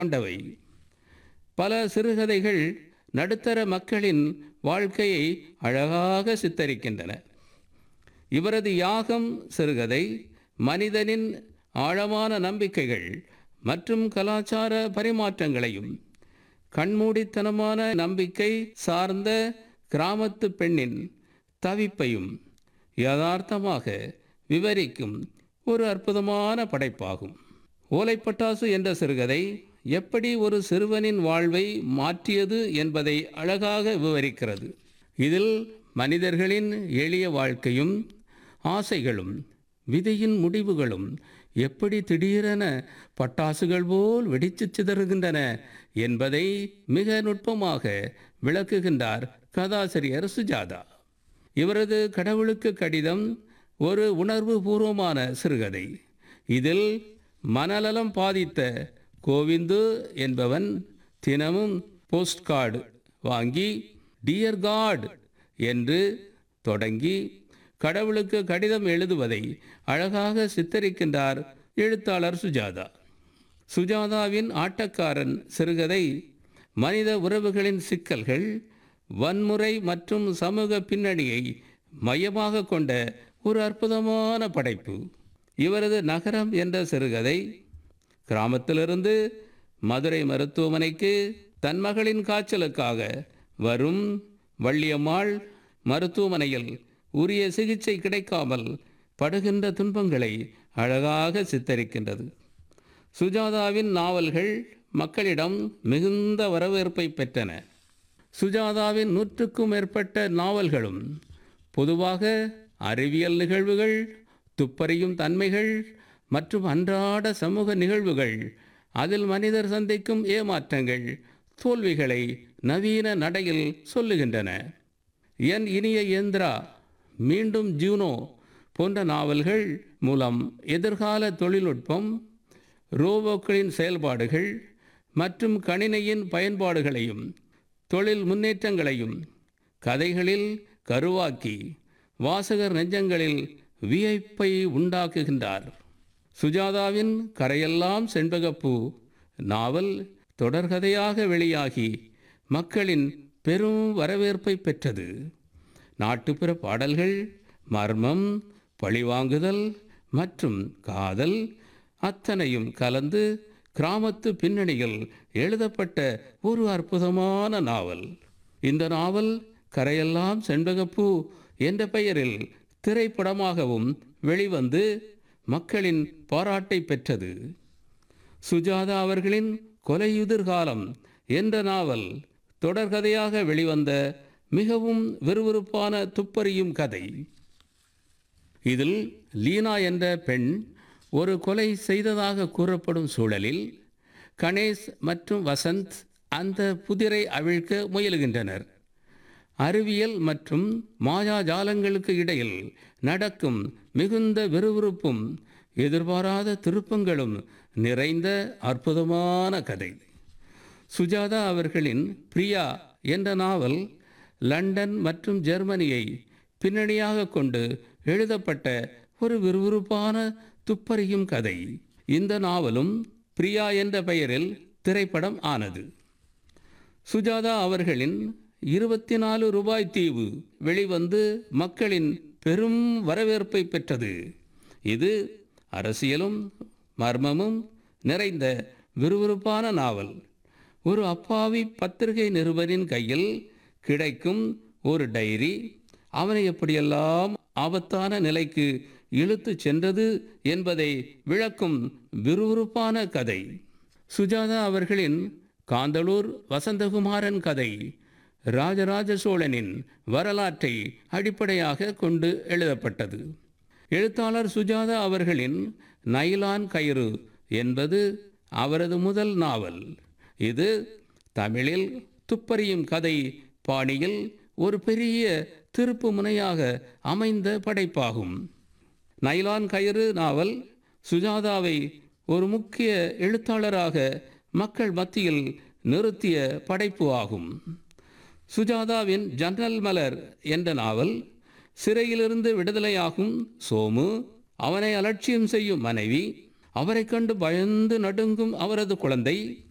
கொண்டவை பல சிறுகதைகள் நடுத்தர மக்களின் வாழ்க்கையை அழகாக சித்தரிக்கின்றன இவரது யாகம் சிறுகதை மனிதனின் ஆழமான நம்பிக்கைகள் மற்றும் கலாச்சார பரிமாற்றங்களையும் கண்மூடித்தனமான நம்பிக்கை சார்ந்த கிராமத்து பெண்ணின் தவிப்பையும் யதார்த்தமாக விவரிக்கும் ஒரு அற்புதமான படைப்பாகும் ஓலைப்பட்டாசு என்ற சிறுகதை எப்படி ஒரு சிறுவனின் வாழ்வை மாற்றியது என்பதை அழகாக விவரிக்கிறது இதில் மனிதர்களின் எளிய வாழ்க்கையும் ஆசைகளும் விதியின் முடிவுகளும் எப்படி திடீரென பட்டாசுகள் போல் வெடித்துச் சிதறுகின்றன என்பதை மிக நுட்பமாக விளக்குகின்றார் கதாசிரியர் சுஜாதா இவரது கடவுளுக்கு கடிதம் ஒரு உணர்வு பூர்வமான சிறுகதை இதில் மனநலம் பாதித்த கோவிந்து என்பவன் தினமும் போஸ்ட் கார்டு வாங்கி டியர் காட் என்று தொடங்கி கடவுளுக்கு கடிதம் எழுதுவதை அழகாக சித்தரிக்கின்றார் எழுத்தாளர் சுஜாதா சுஜாதாவின் ஆட்டக்காரன் சிறுகதை மனித உறவுகளின் சிக்கல்கள் வன்முறை மற்றும் சமூக பின்னணியை மையமாக கொண்ட ஒரு அற்புதமான படைப்பு இவரது நகரம் என்ற சிறுகதை கிராமத்திலிருந்து மதுரை மருத்துவமனைக்கு தன் மகளின் காய்ச்சலுக்காக வரும் வள்ளியம்மாள் மருத்துவமனையில் உரிய சிகிச்சை கிடைக்காமல் படுகின்ற துன்பங்களை அழகாக சித்தரிக்கின்றது சுஜாதாவின் நாவல்கள் மக்களிடம் மிகுந்த வரவேற்பை பெற்றன சுஜாதாவின் நூற்றுக்கும் மேற்பட்ட நாவல்களும் பொதுவாக அறிவியல் நிகழ்வுகள் துப்பறியும் தன்மைகள் மற்றும் அன்றாட சமூக நிகழ்வுகள் அதில் மனிதர் சந்திக்கும் ஏமாற்றங்கள் தோல்விகளை நவீன நடையில் சொல்லுகின்றன என் இனிய இயந்திரா மீண்டும் ஜூனோ போன்ற நாவல்கள் மூலம் எதிர்கால தொழில்நுட்பம் ரோபோக்களின் செயல்பாடுகள் மற்றும் கணினியின் பயன்பாடுகளையும் தொழில் முன்னேற்றங்களையும் கதைகளில் கருவாக்கி வாசகர் நெஞ்சங்களில் வியப்பை உண்டாக்குகின்றார் சுஜாதாவின் கரையெல்லாம் செண்பகப்பூ நாவல் தொடர்கதையாக வெளியாகி மக்களின் பெரும் வரவேற்பை பெற்றது நாட்டுப்புற பாடல்கள் மர்மம் பழிவாங்குதல் மற்றும் காதல் அத்தனையும் கலந்து கிராமத்து பின்னணியில் எழுதப்பட்ட ஒரு அற்புதமான நாவல் இந்த நாவல் கரையெல்லாம் செண்பகப்பூ என்ற பெயரில் திரைப்படமாகவும் வெளிவந்து மக்களின் பாராட்டை பெற்றது சுஜாதா அவர்களின் கொலையுதிர்காலம் என்ற நாவல் தொடர்கதையாக வெளிவந்த மிகவும் விறுவிறுப்பான துப்பறியும் கதை இதில் லீனா என்ற பெண் ஒரு கொலை செய்ததாக கூறப்படும் சூழலில் கணேஷ் மற்றும் வசந்த் அந்த புதிரை அவிழ்க்க முயலுகின்றனர் அறிவியல் மற்றும் மாயாஜாலங்களுக்கு இடையில் நடக்கும் மிகுந்த விறுவிறுப்பும் எதிர்பாராத திருப்பங்களும் நிறைந்த அற்புதமான கதை சுஜாதா அவர்களின் பிரியா என்ற நாவல் லண்டன் மற்றும் ஜெர்மனியை பின்னணியாக கொண்டு எழுதப்பட்ட ஒரு விறுவிறுப்பான துப்பறியும் கதை இந்த நாவலும் பிரியா என்ற பெயரில் திரைப்படம் ஆனது சுஜாதா அவர்களின் இருபத்தி நாலு ரூபாய் தீவு வெளிவந்து மக்களின் பெரும் வரவேற்பை பெற்றது இது அரசியலும் மர்மமும் நிறைந்த விறுவிறுப்பான நாவல் ஒரு அப்பாவி பத்திரிகை நிருபரின் கையில் கிடைக்கும் ஒரு டைரி அவனை எப்படியெல்லாம் ஆபத்தான நிலைக்கு இழுத்துச் சென்றது என்பதை விளக்கும் விறுவிறுப்பான கதை சுஜாதா அவர்களின் காந்தளூர் வசந்தகுமாரன் கதை ராஜராஜ சோழனின் வரலாற்றை அடிப்படையாக கொண்டு எழுதப்பட்டது எழுத்தாளர் சுஜாதா அவர்களின் நைலான் கயிறு என்பது அவரது முதல் நாவல் இது தமிழில் துப்பறியும் கதை பாணியில் ஒரு பெரிய திருப்பு முனையாக அமைந்த படைப்பாகும் நைலான் கயிறு நாவல் சுஜாதாவை ஒரு முக்கிய எழுத்தாளராக மக்கள் மத்தியில் நிறுத்திய படைப்பு ஆகும் சுஜாதாவின் ஜன்னல் மலர் என்ற நாவல் சிறையிலிருந்து விடுதலையாகும் சோமு அவனை அலட்சியம் செய்யும் மனைவி அவரைக் கண்டு பயந்து நடுங்கும் அவரது குழந்தை